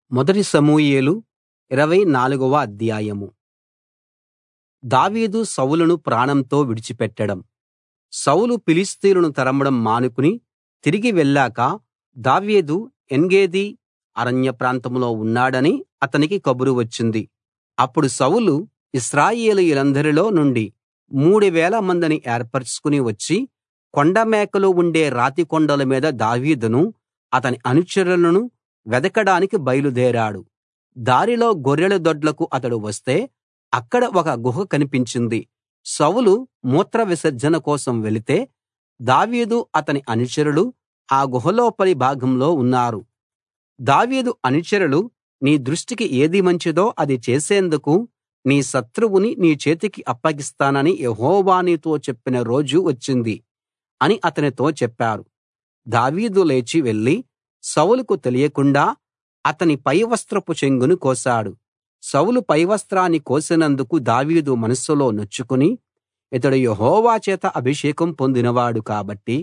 మొదటి సమూయేలు ఇరవై నాలుగవ అధ్యాయం దావీదు సౌలును ప్రాణంతో విడిచిపెట్టడం సౌలు ఫిలిష్తీయులను తరమడం మానుకుని తిరిగి వెళ్ళాక దావీదు ఏన్గెదీ అరణ్య ప్రాంతంలో ఉన్నాడని అతనికి కబురు వచ్చింది అప్పుడు సౌలు ఇశ్రాయేలీయులందరిలో నుండి మూడు వేల మందిని ఏర్పరచుకుని వచ్చి కొండ మేకలు ఉండే రాతి కొండల మీద దావీదును అతని అనుచరులను వెదకడానికి బయలుదేరాడు దారిలో గొర్రెల దొడ్లకు అతడు వస్తే అక్కడ ఒక గుహ కనిపించింది సౌలు మూత్ర విసర్జన కోసం వెళితే దావీదు అతని అనుచరులు ఆ గుహ లోపలి భాగంలో ఉన్నారు దావీదు అనుచరులు నీ దృష్టికి ఏది మంచిదో అది చేసేందుకు నీ శత్రువుని నీ చేతికి అప్పగిస్తానని యెహోవా నీతో చెప్పిన రోజు వచ్చింది అని అతనితో చెప్పారు దావీదు లేచి వెళ్లి సౌలుకు తెలియకుండా అతని పైవస్త్రపు చెంగును కోశాడు సౌలు పైవస్త్రాన్ని కోసినందుకు దావీదు మనస్సులో నొచ్చుకుని ఇతడు యెహోవా చేత అభిషేకం పొందినవాడు కాబట్టి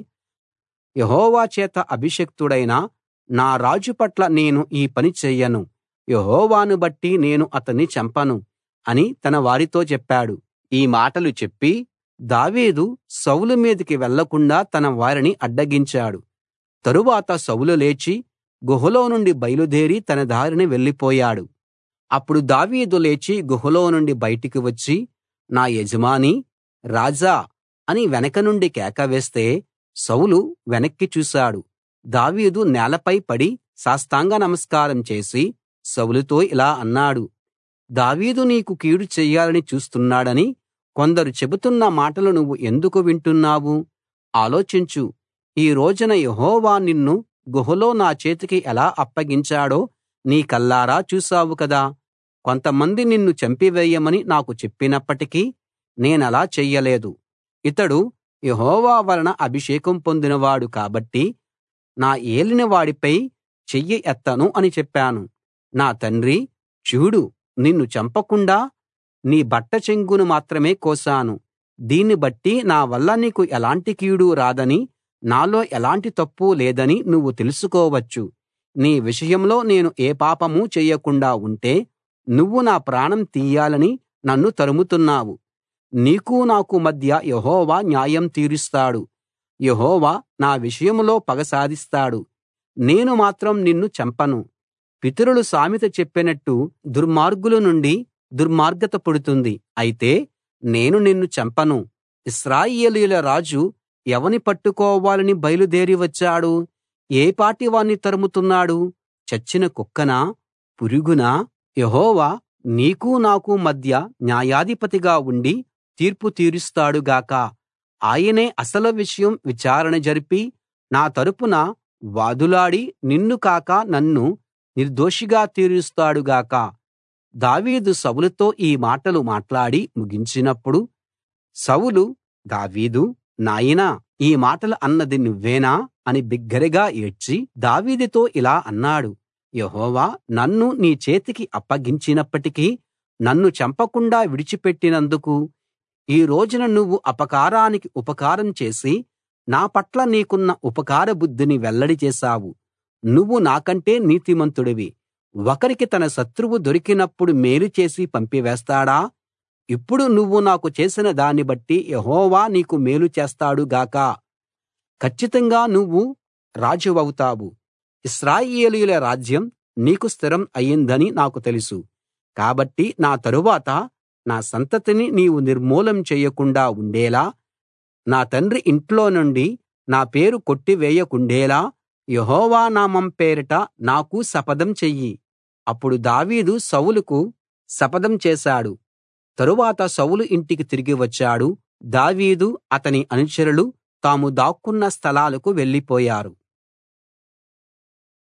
యెహోవా చేత అభిషిక్తుడైన నా రాజు పట్ల నేను ఈ పని చెయ్యను యెహోవాను బట్టి నేను అతన్ని చంపను అని తన వారితో చెప్పాడు ఈ మాటలు చెప్పి దావీదు సౌలు మీదికి వెళ్ళకుండా తన వారిని అడ్డగించాడు తరువాత సౌలు లేచి గుహలో నుండి బయలుదేరి తన దారిన వెళ్ళిపోయాడు అప్పుడు దావీదు లేచి గుహలో నుండి బయటికి వచ్చి నా యజమానీ రాజా అని వెనక నుండి కేక వేస్తే సౌలు వెనక్కి చూశాడు దావీదు నేలపై పడి సాష్టాంగ నమస్కారం చేసి సౌలుతో ఇలా అన్నాడు దావీదు నీకు కీడు చెయ్యాలని చూస్తున్నాడని కొందరు చెబుతున్న మాటలు నువ్వు ఎందుకు వింటున్నావు ఆలోచించు ఈ రోజున యెహోవా నిన్ను గుహలో నా చేతికి ఎలా అప్పగించాడో నీ కళ్ళారా చూశావు కదా కొంతమంది నిన్ను చంపివేయమని నాకు చెప్పినప్పటికీ నేనలా చెయ్యలేదు ఇతడు యెహోవా వలన అభిషేకం పొందినవాడు కాబట్టి నా ఏలినవాడిపై చెయ్యి ఎత్తను అని చెప్పాను నా తండ్రీ చూడు నిన్ను చంపకుండా నీ బట్ట చెంగును మాత్రమే కోశాను దీన్ని బట్టి నా వల్ల నీకు ఎలాంటి కీడు రాదని నాలో ఎలాంటి తప్పూ లేదని నువ్వు తెలుసుకోవచ్చు నీ విషయంలో నేను ఏ పాపమూ చెయ్యకుండా ఉంటే నువ్వు నా ప్రాణం తీయాలని నన్ను తరుముతున్నావు నీకూ నాకు మధ్య యెహోవా న్యాయం తీరుస్తాడు యెహోవా నా విషయంలో పగ సాధిస్తాడు నేను మాత్రం నిన్ను చంపను పితరులు సామెత చెప్పినట్టు దుర్మార్గుల నుండి దుర్మార్గత పుడుతుంది అయితే నేను నిన్ను చంపను ఇశ్రాయేలీయుల రాజు ఎవని పట్టుకోవాలని బయలుదేరి వచ్చాడు ఏ పాటి వాణ్ణి తరుముతున్నాడు చచ్చిన కుక్కనా పురుగునా యెహోవా నీకూ నాకు మధ్య న్యాయాధిపతిగా ఉండి తీర్పు తీరుస్తాడు గాక ఆయనే అసలు విషయం విచారణ జరిపి నా తరపున వాదులాడి నిన్ను కాక నన్ను నిర్దోషిగా తీరుస్తాడు గాక దావీదు సౌలుతో ఈ మాటలు మాట్లాడి ముగించినప్పుడు సౌలు దావీదు నాయనా ఈ మాటలు అన్నది నువ్వేనా అని బిగ్గరగా ఏడ్చి దావీదుతో ఇలా అన్నాడు యెహోవా నన్ను నీ చేతికి అప్పగించినప్పటికీ నన్ను చంపకుండా విడిచిపెట్టినందుకు ఈ రోజున నువ్వు అపకారానికి ఉపకారం చేసి నా పట్ల నీకున్న ఉపకార బుద్ధిని వెల్లడి చేశావు నువ్వు నాకంటే నీతిమంతుడివి ఒకరికి తన శత్రువు దొరికినప్పుడు మేలు చేసి పంపివేస్తాడా ఇప్పుడు నువ్వు నాకు చేసిన దాన్ని బట్టి యెహోవా నీకు మేలు చేస్తాడు గాక కచ్చితంగా నువ్వు రాజువవుతావు ఇశ్రాయేలీయుల రాజ్యం నీకు స్థిరం అయిందని నాకు తెలుసు కాబట్టి నా తరువాత నా సంతతిని నీవు నిర్మూలం చేయకుండా ఉండేలా నా తండ్రి ఇంట్లో నుండి నా పేరు కొట్టివేయకుండేలా యెహోవా నామం పేరిట నాకు శపథం చెయ్యి అప్పుడు దావీదు సౌలుకు శపథం చేశాడు తరువాత సౌలు ఇంటికి తిరిగి వచ్చాడు దావీదు అతని అనుచరులు తాము దాక్కున్న స్థలాలకు వెళ్ళిపోయారు